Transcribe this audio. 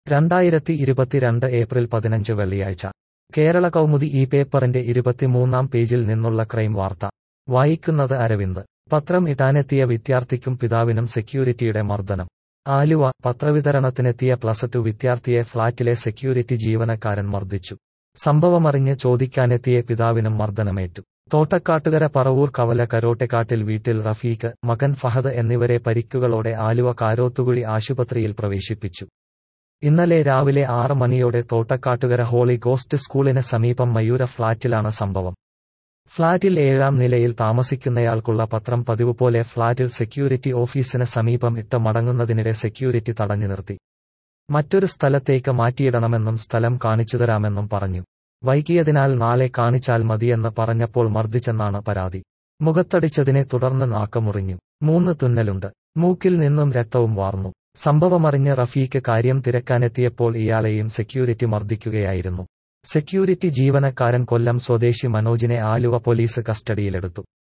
രണ്ടായിരത്തി ഇരുപത്തിരണ്ട് ഏപ്രിൽ പതിനഞ്ച് വെള്ളിയാഴ്ച കേരള കൗമുദി ഈ പേപ്പറിന്റെ ഇരുപത്തിമൂന്നാം പേജിൽ നിന്നുള്ള ക്രൈം വാർത്ത വായിക്കുന്നത് അരവിന്ദ് പത്രം ഇടാനെത്തിയ വിദ്യാർത്ഥിക്കും പിതാവിനും സെക്യൂരിറ്റിയുടെ മർദ്ദനം ആലുവ പത്രവിതരണത്തിനെത്തിയ പ്ലസ് ടു വിദ്യാർത്ഥിയെ ഫ്ളാറ്റിലെ സെക്യൂരിറ്റി ജീവനക്കാരൻ മർദ്ദിച്ചു സംഭവമറിഞ്ഞ് ചോദിക്കാനെത്തിയ പിതാവിനും മർദ്ദനമേറ്റു തോട്ടക്കാട്ടുകര പറവൂർ കവല കരോട്ടെക്കാട്ടിൽ വീട്ടിൽ റഫീഖ് മകൻ ഫഹദ് എന്നിവരെ പരിക്കുകളോടെ ആലുവ കാരോത്തുകുഴി ആശുപത്രിയിൽ പ്രവേശിപ്പിച്ചു ഇന്നലെ രാവിലെ ആറ് മണിയോടെ തോട്ടക്കാട്ടുകര ഹോളി ഗോസ്റ്റ് സ്കൂളിന് സമീപം മയൂര ഫ്ളാറ്റിലാണ് സംഭവം ഫ്ളാറ്റിൽ ഏഴാം നിലയിൽ താമസിക്കുന്നയാൾക്കുള്ള പത്രം പതിവ് പോലെ ഫ്ളാറ്റിൽ സെക്യൂരിറ്റി ഓഫീസിന് സമീപം ഇട്ട് മടങ്ങുന്നതിനിടെ സെക്യൂരിറ്റി തടഞ്ഞു നിർത്തി മറ്റൊരു സ്ഥലത്തേക്ക് മാറ്റിയിടണമെന്നും സ്ഥലം കാണിച്ചുതരാമെന്നും പറഞ്ഞു വൈകിയതിനാൽ നാളെ കാണിച്ചാൽ മതിയെന്ന് പറഞ്ഞപ്പോൾ മർദ്ദിച്ചെന്നാണ് പരാതി മുഖത്തടിച്ചതിനെ തുടർന്ന് നാക്ക് മുറിഞ്ഞു മൂന്ന് തുന്നലുണ്ട് മൂക്കിൽ നിന്നും രക്തവും വാർന്നു സംഭവമറിഞ്ഞ് റഫീഖ് കാര്യം തിരക്കാനെത്തിയപ്പോൾ ഇയാളെയും സെക്യൂരിറ്റി മർദ്ദിക്കുകയായിരുന്നു സെക്യൂരിറ്റി ജീവനക്കാരൻ കൊല്ലം സ്വദേശി മനോജിനെ ആലുവ പോലീസ് കസ്റ്റഡിയിലെടുത്തു